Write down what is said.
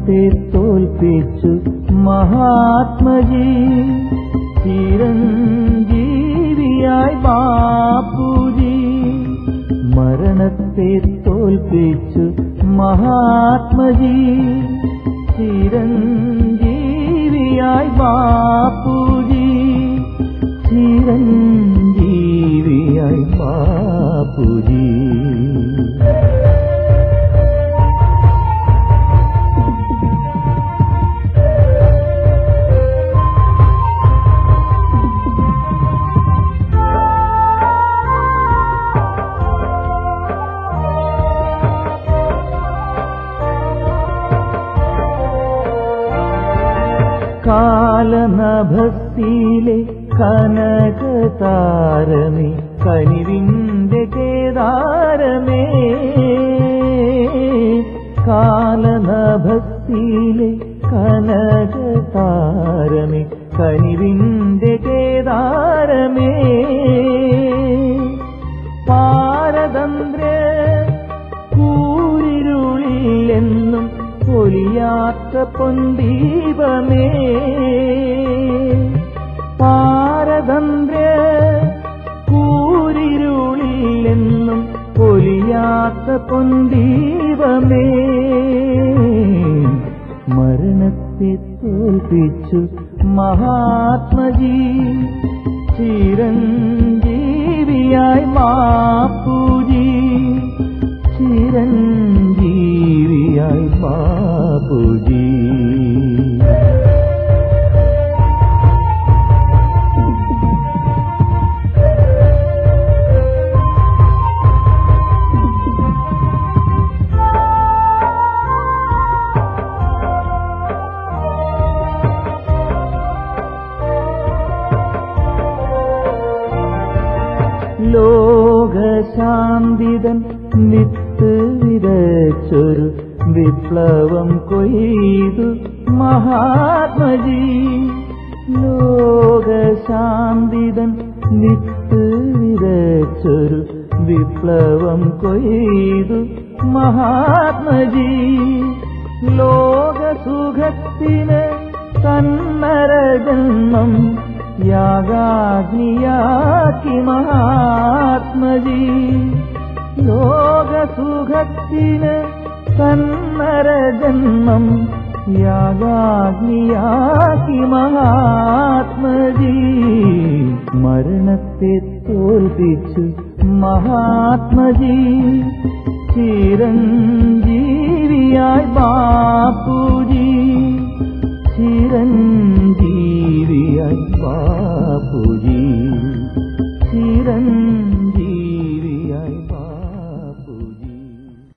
മരണത്തെ തോൽപ്പിച്ചു മഹാത്മജി ചിരഞ്ജീവിയായി ബാപ്പുജി മരണത്തെ തോൽപ്പിച്ചു മഹാത്മജി ചിരഞ്ജീവിയായി ബാപ്പുജി ചിരഞ്ജീവിയായി ബാപ്പുജി കാലനഭത്തിലെ കനകതാരമേ കനിവിന്റെ കേദാരമേ കാലനഭത്തിലെ കനകതാരമേ കനിവിന്റെ കേദാരമേ പാരതന്ത്ര കൂരിരുളിലെന്നും പൊലിയാത്ത പൊന്തീപമേ പാരതന്ത്ര കൂരിരുളിലെന്നും പൊലിയാത്ത പൊന്തീപമേ മരണത്തെ തോൽപ്പിച്ചു മഹാത്മജി ചിരഞ്ജീവിയായി മാപ്പുജി ചിരഞ്ജീവിയായി ബാബുജി ലോകശാന്തിതൻ വിത്ത് വിതച്ചൊരു വിപ്ലവം കൊയ്തു മഹാത്മജി ലോകശാന്തിതൻ വിത്ത് വിതച്ചൊരു വിപ്ലവം കൊയ്തു മഹാത്മജി ലോകസുഖത്തിന് കന്നര ജന്മം യാഗാഗ്നിയാക്കി മഹാത്മജി ലോകസുഖത്തിന് കന്നര ജന്മം യാഗാഗ്നിയാക്കി മഹാത്മജി മരണത്തെ തോൽപ്പിച്ചു മഹാത്മജി ചിരഞ്ജീവിയായി ബാപ്പുജി ചിരഞ്ജീവിയായി